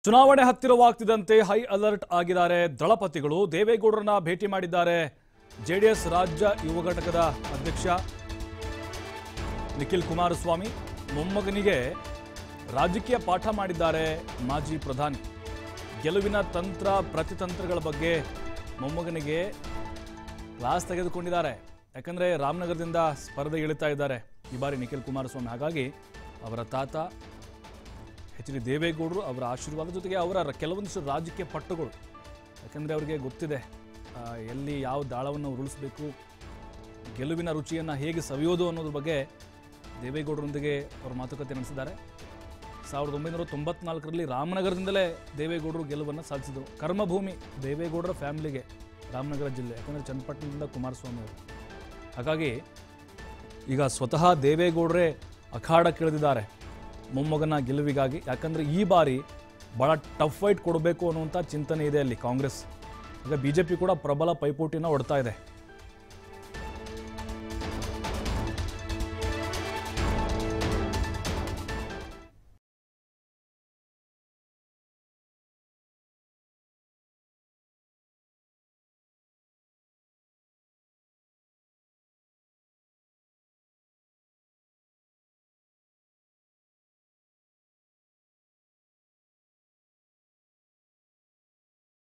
ಚುನಾವಣೆ ಹತ್ತಿರವಾಗ್ತಿದ್ದಂತೆ high alert ಆಗಿದ್ದಾರೆ ದಳಪತಿಗಳು ದೇವೇಗೌಡರನ್ನ ಭೇಟಿ ಮಾಡಿದ್ದಾರೆ ಜೆಡಿಎಸ್ ರಾಜ್ಯ ಯುವ ಘಟಕದ ಅಧ್ಯಕ್ಷ ನಿಖಿಲ್ ಕುಮಾರಸ್ವಾಮಿ ಮೊಮ್ಮಗನಿಗೆ ರಾಜಕೀಯ ಪಾಠ ಮಾಡಿದ್ದಾರೆ ಮಾಜಿ ಪ್ರಧಾನಿ ಗೆಲುವಿನ ತಂತ್ರ ಪ್ರತಿತಂತ್ರಗಳ ಬಗ್ಗೆ ಮೊಮ್ಮಗನಿಗೆ ಕ್ಲಾಸ್ ತೆಗೆದುಕೊಂಡಿದ್ದಾರೆ ಯಾಕಂದ್ರೆ ರಾಮನಗರದಿಂದ ಸ್ಪರ್ಧೆ ಇಳಿತಾ ಇದ್ದಾರೆ ಈ ಬಾರಿ ನಿಖಿಲ್ ಕುಮಾರಸ್ವಾಮಿ ಹಾಗಾಗಿ ಅವರ ತಾತ ಎಚ್ ಡಿ ದೇವೇಗೌಡರು ಅವರ ಆಶೀರ್ವಾದ ಜೊತೆಗೆ ಅವರ ರ- ಕೆಲವೊಂದಿಷ್ಟು ರಾಜಕೀಯ ಪಟ್ಟುಗಳು ಯಾಕಂದರೆ ಅವರಿಗೆ ಗೊತ್ತಿದೆ ಆ, ಎಲ್ಲಿ ಯಾವ ದಾಳವನ್ನು ಉರುಳಿಸ್ಬೇಕು ಗೆಲುವಿನ ರುಚಿಯನ್ನು ಹೇಗೆ ಸವಿಯೋದು ಅನ್ನೋದ್ರ ಬಗ್ಗೆ ದೇವೇಗೌಡರೊಂದಿಗೆ ಅವರು ಮಾತುಕತೆ ನಡೆಸಿದ್ದಾರೆ ಸಾವಿರದ ಒಂಬೈನೂರ ತೊಂಬತ್ನಾಲ್ಕರಲ್ಲಿ ರಾಮನಗರದಿಂದಲೇ ದೇವೇಗೌಡರು ಗೆಲುವನ್ನು ಸಾಧಿಸಿದರು ಕರ್ಮಭೂಮಿ ದೇವೇಗೌಡರ ಫ್ಯಾಮಿಲಿಗೆ ರಾಮನಗರ ಜಿಲ್ಲೆ ಯಾಕಂದರೆ ಚನ್ನಪಟ್ಟಣದಿಂದ ಕುಮಾರಸ್ವಾಮಿ ಅವರು ಹಾಗಾಗಿ ಈಗ ಸ್ವತಃ ದೇವೇಗೌಡರೇ ಅಖಾಡಕ್ಕಿಳಿದಿದ್ದಾರೆ ಮೊಮ್ಮಗನ ಗೆಲುವಿಗಾಗಿ ಯಾಕಂದರೆ ಈ ಬಾರಿ ಭಾಳ ಟಫ್ ಫೈಟ್ ಕೊಡಬೇಕು ಅನ್ನುವಂಥ ಚಿಂತನೆ ಇದೆ ಅಲ್ಲಿ ಕಾಂಗ್ರೆಸ್ ಈಗ ಬಿ ಜೆ ಪಿ ಕೂಡ ಪ್ರಬಲ ಪೈಪೋಟಿನ ಹೊಡ್ತಾ ಇದೆ